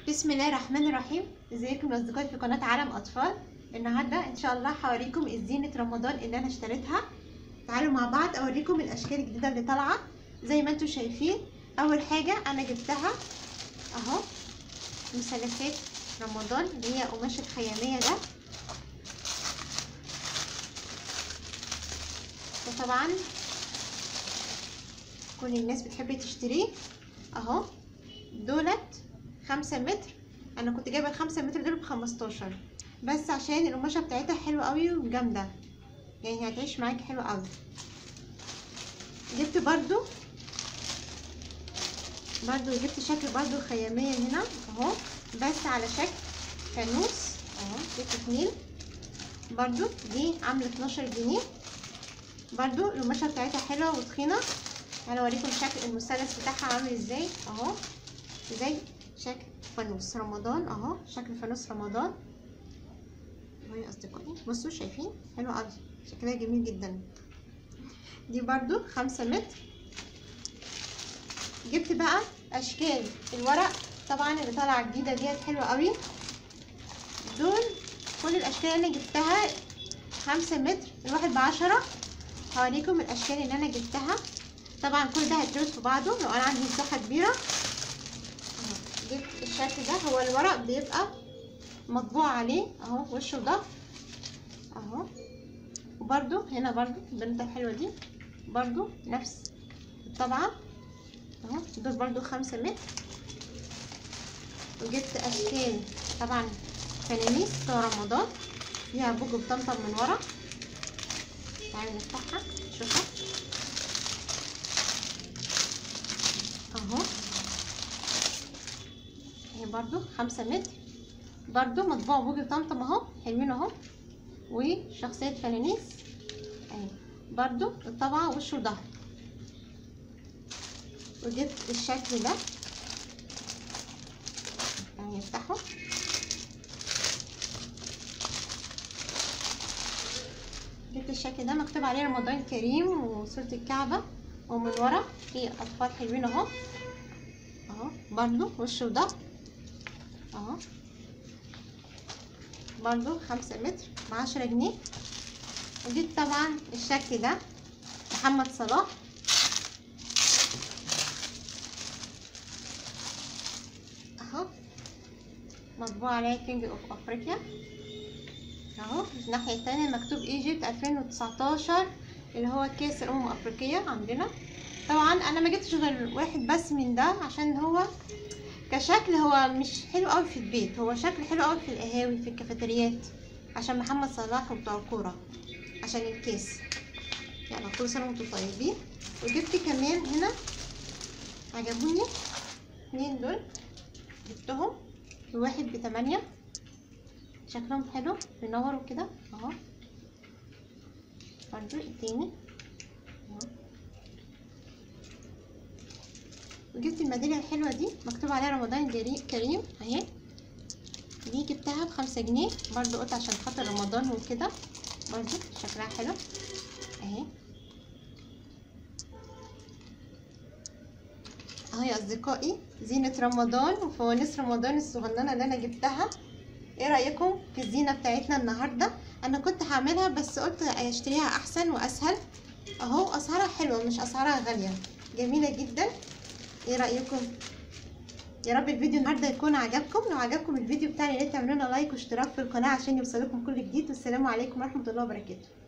بسم الله الرحمن الرحيم ازيكم يا اصدقائي في قناه عالم اطفال النهارده ان شاء الله هوريكم زينه رمضان اللي انا اشتريتها تعالوا مع بعض اوريكم الاشكال الجديده اللي طالعه زي ما انتم شايفين اول حاجه انا جبتها اهو مثلثات رمضان اللي هي قماش الخياميه ده وطبعا كل الناس بتحب تشتريه اهو دولت خمسة متر انا كنت جايبه الخمسة متر دول بخمستاشر بس عشان القماشه بتاعتها حلوه قوي وجامده يعني هتعيش معاكي حلوه قوي جبت برضو برضو جبت شكل برضو خياميه هنا اهو بس على شكل فانوس اهو جبت اتنين برضو دي عامله 12 جنيه برضو القماشه بتاعتها حلوه وتخينه انا اوريكم شكل المثلث بتاعها عامل ازاي اهو زي شكل فانوس رمضان اهو شكل فانوس رمضان اهو يا اصدقائي بصوا شايفين حلو قوي شكلها جميل جدا دي برضو خمسة متر جبت بقى اشكال الورق طبعا اللي طالعه جديده ديت حلوه قوي دول كل الاشكال اللي انا جبتها خمسة متر الواحد بعشرة هوريكم الاشكال اللي انا جبتها طبعا كل ده هيتربط في بعضه لو انا عندي مساحه كبيره جبت الشكل ده هو الورق بيبقى مطبوع عليه اهو وش وظهر اهو وبرده هنا برده البنوته الحلوه دي برده نفس الطبعه اهو دول برده خمسة متر وجبت اشكال طبعا فنانيس بتوع رمضان فيها بوج بطمطم من ورا تعالوا نفتحها نشوفها اهو اهي برضو خمسة متر برضو مطبوع بوجي طمطم اهو حلوين اهو وشخصية فنانيس اهي برضو الطبعة وش وظهر وجبت الشكل ده يعني نفتحه جبت الشكل ده مكتوب عليه رمضان كريم وصورة الكعبة ومن ورا في اطفال حلوين اهو اهو برضو وش وظهر اهو برضو خمسة متر بعشرة جنيه وجبت طبعا الشكل ده محمد صلاح اهو مطبوع عليه كينج اوف افريقيا اهو الناحية التانية مكتوب ايجيبت الفين وتسعتاشر اللي هو كاس الامم الافريقية عندنا طبعا انا ما جبتش غير واحد بس من ده عشان هو كشكل هو مش حلو قوي في البيت هو شكل حلو قوي في القهاوي في الكافيتريات عشان محمد صلاح وبتوع الكوره عشان الكاس يلا كل سنه وانتم طيبين وجبت كمان هنا عجبوني اتنين دول جبتهم واحد بتمانية شكلهم حلو بينوروا كده اهو برضو التاني اهو وجبت الميدالية الحلوة دي مكتوب عليها رمضان كريم اهي دي جبتها بخمسة جنيه برضو قلت عشان خاطر رمضان وكده برضو شكلها حلو اهي اهو يا اصدقائي زينة رمضان وفوانيس رمضان الصغننة اللي انا جبتها ايه رأيكم في الزينة بتاعتنا النهاردة انا كنت هعملها بس قلت اشتريها احسن واسهل اهو اسعارها حلوة مش اسعارها غالية جميلة جدا ايه رايكم يا رب الفيديو النهارده يكون عجبكم لو عجبكم الفيديو بتاعي يا ريت تعملوا لنا لايك واشتراك في القناه عشان يوصلكم كل جديد والسلام عليكم ورحمه الله وبركاته